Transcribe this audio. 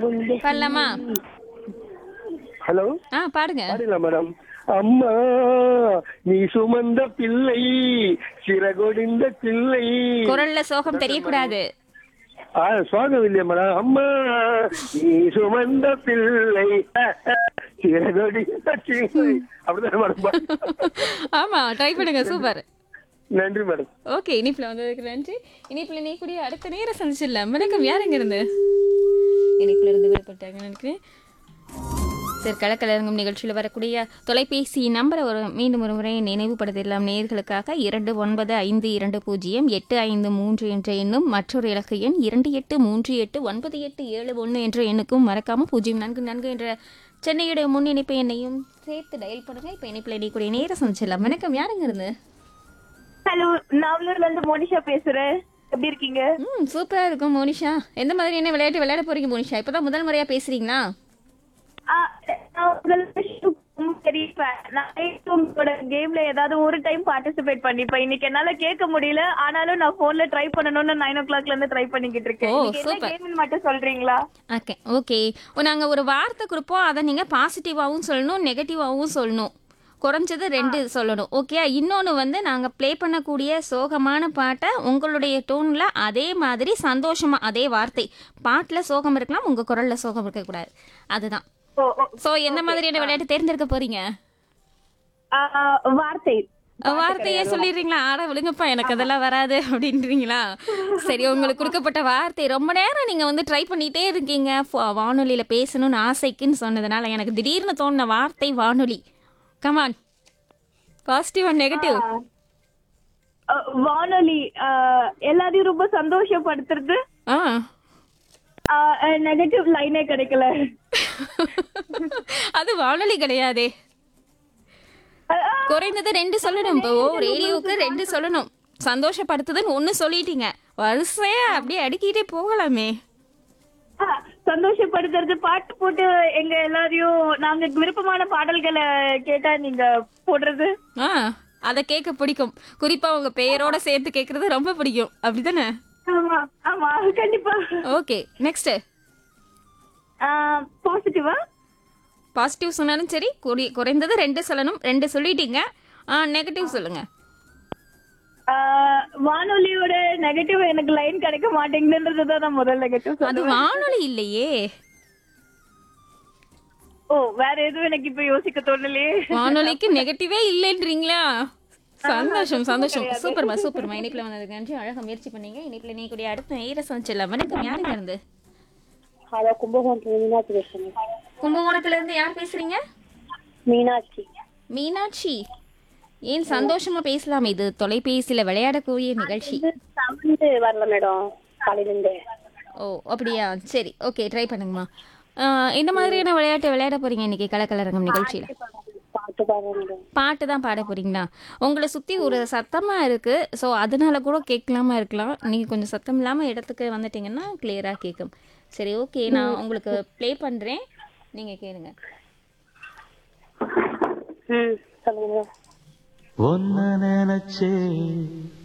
சிறகுண்டு பாடலாமா ஹலோ ஆ பாடுங்க பாடில மேடம் அம்மா நீ சுமந்த பிள்ளை சிறகொடிந்த பிள்ளை குரல்ல சோகம் தெரியக்கூடாது ஆ சுவாகம் இல்லையா மேடம் அம்மா நீ சுமந்த பிள்ளை சிறகொடிந்த பிள்ளை அப்படிதான் மேடம் ஆமா ட்ரை பண்ணுங்க சூப்பர் நன்றி மேடம் ஓகே இனிப்புல வந்ததுக்கு நன்றி இனிப்புல நீ கூடிய அடுத்த நேரம் சந்திச்சிடலாம் வணக்கம் யார் எங்க இருந்து இனிப்புல இருந்து விடுபட்டாங்க நினைக்கிறேன் சரி கலக்கலரங்கம் நிகழ்ச்சியில் வரக்கூடிய தொலைபேசி நம்பரை ஒரு மீண்டும் ஒரு முறை நினைவுபடுத்திடலாம் நேர்களுக்காக இரண்டு ஒன்பது ஐந்து இரண்டு பூஜ்ஜியம் எட்டு ஐந்து மூன்று என்ற எண்ணும் மற்றொரு இலக்கு எண் இரண்டு எட்டு மூன்று எட்டு ஒன்பது எட்டு ஏழு ஒன்று என்ற எண்ணுக்கும் மறக்காம பூஜ்ஜியம் நான்கு நான்கு என்ற சென்னையுடைய முன் இணைப்பு எண்ணையும் சேர்த்து டயல் பண்ணுங்க இப்போ இணைப்பில் இணைக்கூடிய நேரம் சந்திச்சிடலாம் வணக்கம் யாருங்க இருந்து ஹலோ நாவலூர்ல இருந்து மோனிஷா பேசுறேன் எப்படி இருக்கீங்க ம் சூப்பரா இருக்கும் மோனிஷா எந்த மாதிரி என்ன விளையாட்டு விளையாட போறீங்க மோனிஷா இப்பதான் முதல் முறையா பேசுறீங்களா ஆ, நான் உங்களுக்கு ரொம்ப பெரிய fan. நான் நேத்து உங்களோட கேம்ல ஏதாவது ஒரு டைம் பார்ட்டிசிபேட் பண்ணிப்பேன் இன்னைக்கு என்னால கேட்க முடியல ஆனாலும் நான் போன்ல ட்ரை பண்ணணும்னு நைன் ஓ கிளாக்ல இருந்து ட்ரை பண்ணிக்கிட்டு இருக்கேன் ஓ, இன்னைக்கு என்ன super. கேம்னு மட்டும் சொல்றீங்களா ஓகே ஓகே நாங்கள் ஒரு வார்த்தை கொடுப்போம் அதை நீங்கள் பாசிட்டிவாகவும் சொல்லணும் நெகட்டிவாகவும் சொல்லணும் குறைஞ்சது ரெண்டு சொல்லணும் ஓகே இன்னொன்று வந்து நாங்கள் ப்ளே பண்ணக்கூடிய சோகமான பாட்டை உங்களுடைய டோனில் அதே மாதிரி சந்தோஷமாக அதே வார்த்தை பாட்டில் சோகம் இருக்கலாம் உங்கள் குரலில் சோகம் இருக்கக்கூடாது அதுதான் ஓ ஓ, ஸோ எந்த மாதிரியான விளையாட்டு தேர்ந்தெடுக்க போறீங்க ஆ, வார்த்தை வார்த்தையே சொல்லிடுறீங்களா ஆட விழுங்கப்பா எனக்கு அதெல்லாம் வராது அப்படின்றீங்களா சரி உங்களுக்கு கொடுக்கப்பட்ட வார்த்தை ரொம்ப நேரம் நீங்க வந்து ட்ரை பண்ணிட்டே இருக்கீங்க ஃபோ- வானொலியில பேசணும்னு ஆசைக்குன்னு சொன்னதுனால எனக்கு திடீர்னு தோணுன வார்த்தை வானொலி கமான் பாசிட்டிவ் அண்ட் நெகட்டிவ் ஆ, வானொலி ஆ, எல்லாரையும் ரொம்ப சந்தோஷப்படுத்துறது ஆ நெகட்டிவ் லைனே கிடைக்கல அது வானொலி கிடையாதே ஆ, ஆ, குறைந்தது ரெண்டு சொல்லணும் இப்போ ரேடியோவுக்கு ரெண்டு சொல்லணும் சந்தோஷப்படுத்துதுன்னு ஒன்று சொல்லிட்டீங்க வரிசையா அப்படியே அடிக்கிட்டே போகலாமே ஆ, சந்தோஷப்படுத்துறது பாட்டு போட்டு எங்க எல்லாரையும் நாங்க விருப்பமான பாடல்களை கேட்டா நீங்க போடுறது ஆ அதை கேட்க பிடிக்கும் குறிப்பா உங்க பெயரோட சேர்த்து கேட்கறது ரொம்ப பிடிக்கும் அப்படிதானே ஆமா ஆமா கண்டிப்பா ஓகே நெக்ஸ்ட் பாசிட்டிவா பாசிட்டிவ் சொன்னாலும் சரி குறை- குறைந்தது ரெண்டு சொல்லணும் ரெண்டு சொல்லிட்டீங்க ஆ நெகட்டிவ் சொல்லுங்க வானொலியோட நெகட்டிவ் எனக்கு லைன் கிடைக்க மாட்டேங்குதுன்றது தான் நான் முதல் நெகட்டிவ் அது வானொலி இல்லையே ஓ வேற எதுவும் எனக்கு இப்ப யோசிக்க தோணலையே வானொலிக்கு நெகட்டிவே இல்லைன்றீங்களா சந்தோஷம் சந்தோஷம் சூப்பர்மா சூப்பர்மா இனிப்புல வந்ததுக்கு நன்றி அழகா முயற்சி பண்ணீங்க இனிப்புல நீ கூடிய அடுத்த ஈர சமைச்சிடலாம் வணக்கம் யாருங்க இருந்து ஹலோ கும்பகோணத்துல மீனாட்சி பேசுறேன் கும்பகோணத்துல இருந்து யார் பேசுறீங்க மீனாட்சி மீனாட்சி ஏன் சந்தோஷமா பேசலாம் இது தொலைபேசியில விளையாடக்கூடிய நிகழ்ச்சி சவுண்டு வரல மேடம் காலையில இருந்து ஓ அப்படியா சரி ஓகே ட்ரை பண்ணுங்கம்மா ஆஹ், என்ன மாதிரியான விளையாட்டு விளையாட போறீங்க இன்னைக்கு கலக்கலரங்கம் நிகழ்ச்சியில பாட்டு பாடுறேன் மேடம் பாட்டு தான் பாட போறீங்களா உங்களை சுத்தி ஒரு சத்தமா இருக்கு ஸோ அதனால கூட கேட்கலாம இருக்கலாம் நீங்க கொஞ்சம் சத்தம் இல்லாம இடத்துக்கு வந்துட்டீங்கன்னா கிளியரா கேட்கும் சரி ஓகே நான் உங்களுக்கு ப்ளே பண்றேன் நீங்க கேளுங்க ம் சொல்லுங்க மேடம் ஒன்ன நினைச்சே